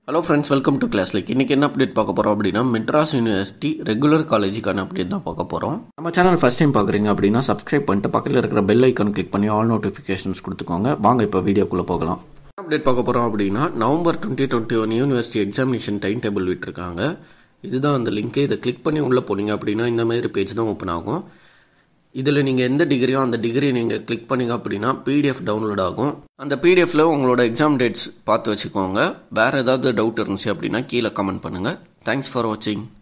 hello friends welcome to class like இன்றைக்கி என்ன update பார்க்க போகிறோம் அப்படின்னா மெட்ராஸ் யூனிவர்சிட்டி ரெகுலர் காலேஜுக்கான அப்டேட் தான் பார்க்க போகிறோம் நம்ம சேனல் ஃபஸ்ட் டைம் பார்க்குறீங்க அப்படின்னா சப்ஸ்கிரைப் பண்ணிட்டு பக்கத்தில் இருக்கிற பெல் ஐக்கான் கிளிக் பண்ணி ஆல் நோட்டிஃபிகேஷன்ஸ் கொடுத்துக்கோங்க வாங்க இப்போ வீடியோக்குள்ளே போகலாம் அப்டேட் பார்க்க போகிறோம் அப்படின்னா November twenty twenty one university examination time table விட்டுருக்காங்க இதுதான் அந்த லிங்க்கு இதை கிளிக் பண்ணி உள்ளே போனீங்க அப்படின்னா இந்த மாதிரி பேஜ் தான் ஓப்பன் ஆகும் இதில் நீங்கள் எந்த டிகிரியோ அந்த டிகிரி நீங்கள் கிளிக் பண்ணீங்க அப்படின்னா பிடிஎஃப் டவுன்லோட் ஆகும் அந்த பிடிஎஃப்ல உங்களோட எக்ஸாம் டேட்ஸ் பார்த்து வச்சுக்கோங்க வேறு ஏதாவது டவுட் இருந்துச்சு அப்படின்னா கீழே கமெண்ட் பண்ணுங்கள் தேங்க்ஸ் ஃபார் வாட்சிங்